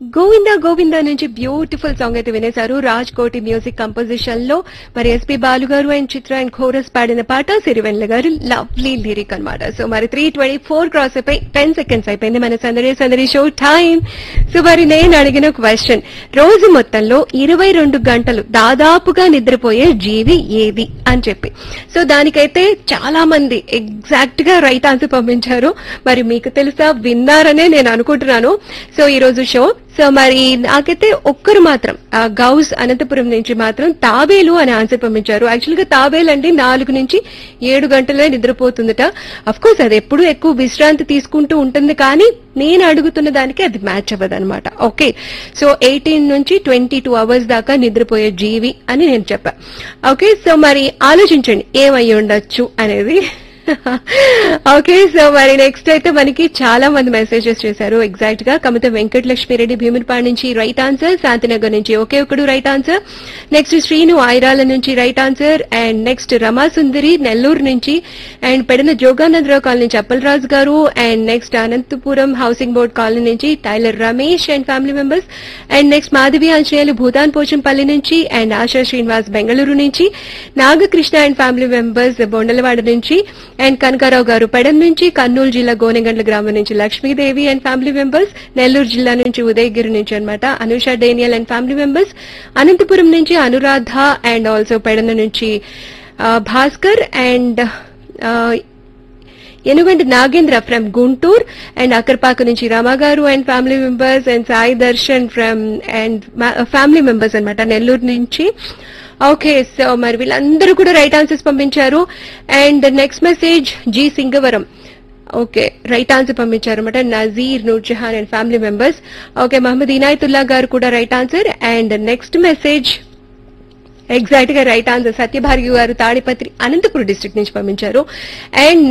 గోవింద గోవింద నుంచి beautiful song అయితే వినేశారు రాజ్ కోటి మ్యూజిక్ కంపోజిషన్ లో మరి ఎస్పి బాలు గారు అండ్ చిత్ర అండ్ ఖోరస్ పాడిన పాట సిరివెన్ల గారు లవ్లీ లిరిక్ అన్నమాట సో మరి త్రీ ట్వంటీ ఫోర్ క్రాస్ అయిపోయి టెన్ సెకండ్స్ అయిపోయింది మన సందడి సందడి షో టైం సో మరి నేను అడిగిన క్వశ్చన్ రోజు మొత్తంలో ఇరవై రెండు గంటలు దాదాపుగా నిద్రపోయే జీవి ఏది అని చెప్పి సో దానికైతే చాలా మంది ఎగ్జాక్ట్ గా రైట్ ఆన్సర్ పంపించారు మరి మీకు తెలుసా విన్నారనే నేను అనుకుంటున్నాను సో ఈ రోజు షో సో మరి నాకైతే ఒక్కరు మాత్రం ఆ గౌస్ అనంతపురం నుంచి మాత్రం తాబేలు అని ఆన్సర్ పంపించారు యాక్చువల్ గా తాబేలు అంటే నాలుగు నుంచి ఏడు గంటలే నిద్రపోతుందట అఫ్ కోర్స్ అది ఎప్పుడు ఎక్కువ విశ్రాంతి తీసుకుంటూ ఉంటుంది కానీ నేను అడుగుతున్న దానికి అది మ్యాచ్ అవ్వదు అనమాట ఓకే సో ఎయిటీన్ నుంచి ట్వంటీ టూ అవర్స్ దాకా నిద్రపోయే జీవి అని నేను చెప్పా ఓకే సో మరి ఆలోచించండి ఏమై ఉండొచ్చు అనేది ఓకే సో మరి నెక్స్ట్ అయితే మనకి చాలా మంది మెసేజెస్ చేశారు ఎగ్జాక్ట్ గా కమిత వెంకటలక్ష్మిరెడ్డి భీమునిపాడు నుంచి రైట్ ఆన్సర్ శాంతినగర్ నుంచి ఒకే ఒకడు right answer next Srinu Irala నుంచి right answer and next Rama Sundari Nellore నుంచి అండ్ పెడిన జోగానందరావు కాలనీ నుంచి అప్పలరాజు గారు and next Anantapuram housing board colony నుంచి tailor Ramesh and family members and next Madhavi Anjaneyulu భూతాన్ పోచంపల్లి నుంచి అండ్ ఆశా శ్రీనివాస్ బెంగళూరు నుంచి Nagakrishna and family members Bondalavada నుంచి అండ్ కనకారావు గారు పెడన్ నుంచి కర్నూలు జిల్లా గోనెగండ్ల గ్రామం నుంచి Lakshmidevi and family members Nellore జిల్లా నుంచి ఉదయగిరి నుంచి అన్నమాట Anusha Daniel and family members Anantapuram నుంచి అనురాధ అండ్ ఆల్సో పెడన నుంచి ఆ, భాస్కర్ అండ్ ఆ, ఎనుగంటి నాగేంద్ర ఫ్రమ్ గుంటూరు అండ్ అక్కర్పాక నుంచి రమా గారు and family members and Sai Darshan from and family members అన్నమాట నెల్లూరు నుంచి ఓకే సో మరి వీళ్ళందరూ కూడా రైట్ ఆన్సర్స్ పంపించారు and next message G Singavaram okay right answer పంపించారు అనమాట Nazeer Noorjahan and family members okay Mohammed Inayatullah గారు కూడా right answer and next message exact గా రైట్ ఆన్సర్ సత్యభార్గి గారు తాడిపత్రి అనంతపురం డిస్ట్రిక్ట్ నుంచి పంపించారు అండ్